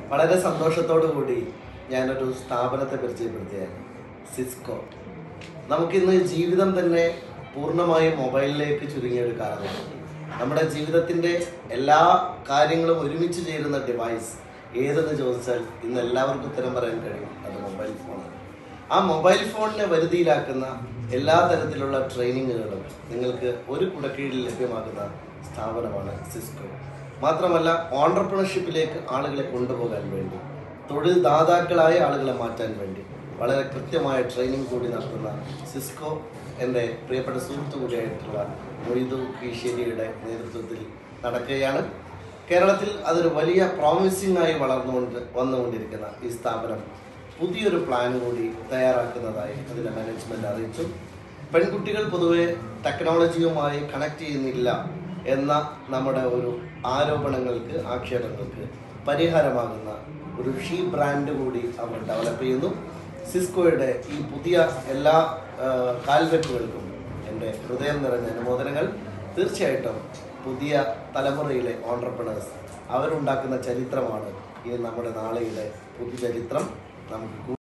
വളരെ സന്തോഷത്തോടു കൂടി ഞാനൊരു സ്ഥാപനത്തെ പരിചയപ്പെടുത്തിയാണ് സിസ്കോ നമുക്കിന്ന് ജീവിതം തന്നെ പൂർണ്ണമായും മൊബൈലിലേക്ക് ചുരുങ്ങിയ ഒരു കാലമാണ് നമ്മുടെ ജീവിതത്തിന്റെ എല്ലാ കാര്യങ്ങളും ഒരുമിച്ച് ചേരുന്ന ഡിവൈസ് ഏതെന്ന് ചോദിച്ചാൽ ഇന്ന് എല്ലാവർക്കും ഉത്തരം പറയാൻ കഴിയും അത് മൊബൈൽ ഫോണാണ് ആ മൊബൈൽ ഫോണിനെ വരുതിയിലാക്കുന്ന എല്ലാ തരത്തിലുള്ള ട്രെയിനിങ്ങുകളും നിങ്ങൾക്ക് ഒരു കുടക്കീഴിൽ ലഭ്യമാകുന്ന സ്ഥാപനമാണ് സിസ്കോ മാത്രമല്ല ഓണ്ടർപ്രണർഷിപ്പിലേക്ക് ആളുകളെ കൊണ്ടുപോകാൻ വേണ്ടി തൊഴിൽ ദാതാക്കളായ ആളുകളെ മാറ്റാൻ വേണ്ടി വളരെ കൃത്യമായ ട്രെയിനിങ് കൂടി നടത്തുന്ന സിസ്കോ എൻ്റെ പ്രിയപ്പെട്ട സുഹൃത്തു കൂടിയായിട്ടുള്ള മൊയ്തു കീശ്ശേരിയുടെ നേതൃത്വത്തിൽ നടക്കുകയാണ് കേരളത്തിൽ അതൊരു വലിയ പ്രോമിസിംഗ് ആയി വളർന്നുകൊണ്ട് വന്നുകൊണ്ടിരിക്കുന്ന ഈ സ്ഥാപനം പുതിയൊരു പ്ലാൻ കൂടി തയ്യാറാക്കുന്നതായി അതിൻ്റെ മാനേജ്മെന്റ് അറിയിച്ചു പെൺകുട്ടികൾ പൊതുവെ ടെക്നോളജിയുമായി കണക്ട് ചെയ്യുന്നില്ല എന്ന നമ്മുടെ ഒരു ആരോപണങ്ങൾക്ക് ആക്ഷേപങ്ങൾക്ക് പരിഹാരമാകുന്ന ഒരു ഷീ ബ്രാൻഡ് കൂടി അവർ ഡെവലപ്പ് ചെയ്യുന്നു സിസ്കോയുടെ ഈ പുതിയ എല്ലാ ആ, കാൽവെപ്പുകൾക്കും എൻ്റെ ഹൃദയം നിറഞ്ഞ അനുമോദനങ്ങൾ തീർച്ചയായിട്ടും പുതിയ തലമുറയിലെ ഓണ്ടർപ്രണേഴ്സ് അവരുണ്ടാക്കുന്ന ചരിത്രമാണ് ഇനി നമ്മുടെ നാളെയുടെ പുതുചരിത്രം നമുക്ക്